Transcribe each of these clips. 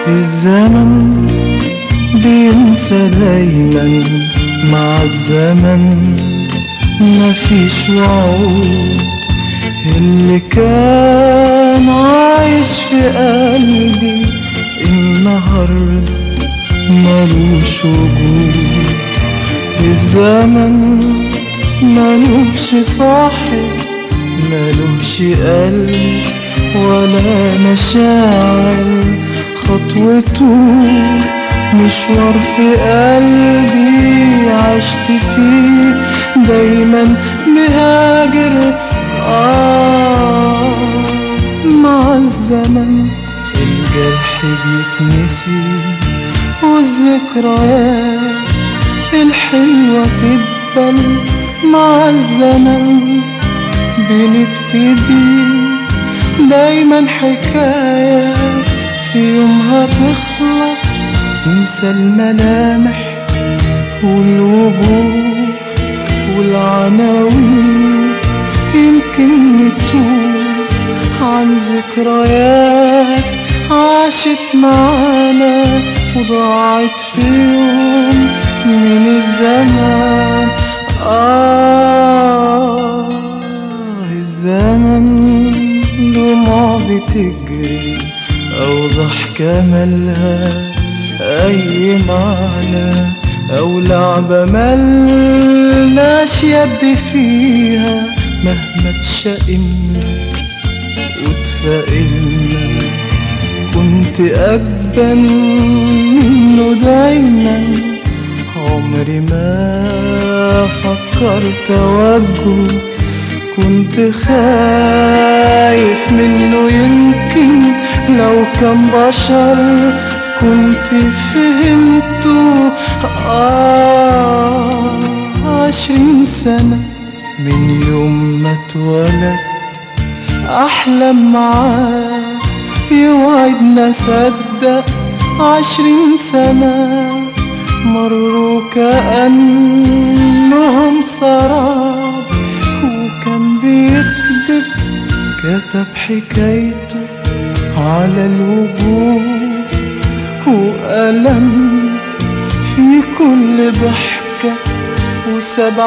الزمن بينسى دايما مع الزمن مفيش وعود اللي كان عايش في قلبي النهاردة ملوش وجود الزمن ملوش صاحب ملوش قلب ولا مشاعر خطوته مشوار في قلبي عشت فيه دايما مهاجر آه مع الزمن الجرح بيتنسي والذكريات الحلوة تتبل مع الزمن بنبتدي دايما حكاية في يومها تخلص ننسى الملامح والوجوه والعناوين يمكن نتوه عن ذكريات عاشت معانا وضاعت في يوم من الزمان آه الزمن دموع بتجري أو ضحكة ملها أي معنى أو لعبة ملناش يد فيها مهما تشقمنا وتفائلنا كنت أجبن منه دايما عمري ما فكرت أواجهه كنت خايف منه يمكن لو كان بشر كنت فهمته آه عشرين سنة من يوم ما اتولد أحلم معاه يوعدنا صدق عشرين سنة مروا كأنهم سراب وكان بيكذب كتب حكايته على الوجوه وألم في كل ضحكة وساب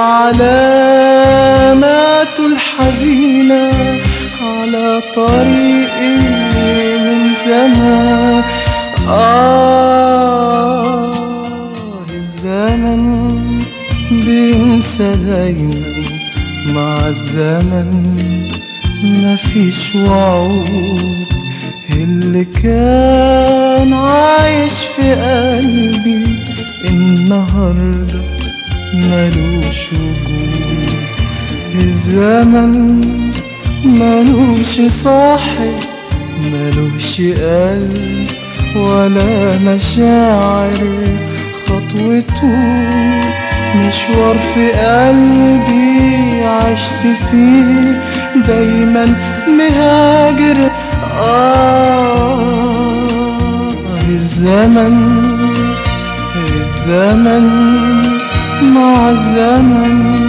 علاماته الحزينة على طريقي من زمان آه الزمن بينسى دايما مع الزمن مفيش وعود اللي كان عايش في قلبي النهاردة ملوش وجود الزمن ملوش صاحب ملوش قلب ولا مشاعر خطوته مشوار في قلبي عشت فيه دايما مهاجر آه الزمن الزمن مع الزمن